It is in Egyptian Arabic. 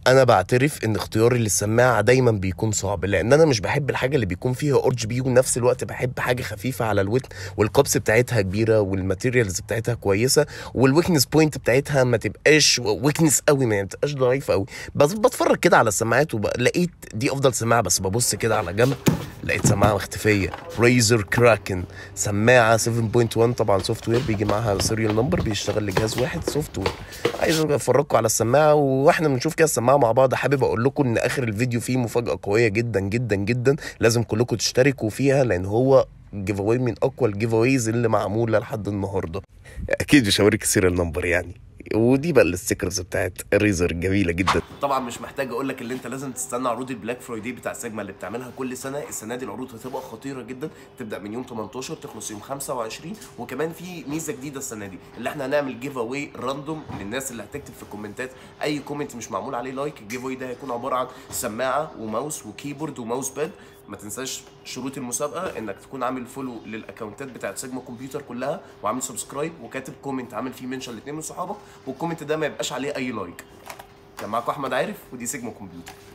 انا بعترف ان اختياري للسماعه دايما بيكون صعب لان انا مش بحب الحاجه اللي بيكون فيها ار جي بي ونفس الوقت بحب حاجه خفيفه على الودن والقبس بتاعتها كبيره والماتيريالز بتاعتها كويسه والويكنس بوينت بتاعتها ما تبقاش ويكنس قوي ما تبقاش ضعيفه قوي بس بتفرج كده على السماعات ولقيت دي افضل سماعه بس ببص كده على جنب لقيت سماعه مختفيه ريزر كراكن سماعه 7.1 طبعا سوفت وير بيجي معاها سيريال نمبر بيشتغل لجهاز واحد سوفت وير عايز افرجكم على السماعه واحنا بنشوف كده السماعه مع بعض حابب اقول لكم ان اخر الفيديو فيه مفاجاه قويه جدا جدا جدا لازم كلكم تشتركوا فيها لان هو جيف اواي من اقوى الجيف اويز اللي معموله لحد النهارده اكيد مش هوريك السيريال نمبر يعني ودي بقى الستيكرز بتاعت ريزر جميله جدا طبعا مش محتاج اقول لك اللي انت لازم تستنى عروض البلاك فرايداي بتاع سيجما اللي بتعملها كل سنه السنه دي العروض هتبقى خطيره جدا تبدا من يوم 18 تخلص يوم 25 وكمان في ميزه جديده السنه دي اللي احنا هنعمل جيف اواي راندوم للناس اللي هتكتب في الكومنتات اي كومنت مش معمول عليه لايك الجيف اواي ده هيكون عباره عن سماعه وماوس وكيبورد وماوس باد ما تنساش شروط المسابقه انك تكون عامل فولو للاكونتات بتاعت سيجما كمبيوتر كلها وعامل سبسكرايب وكاتب كومنت عامل فيه منشن لاثنين من صحابك والكومنت ده ما يبقاش عليه اي لايك كان معاكم احمد عارف ودي سيجما كمبيوتر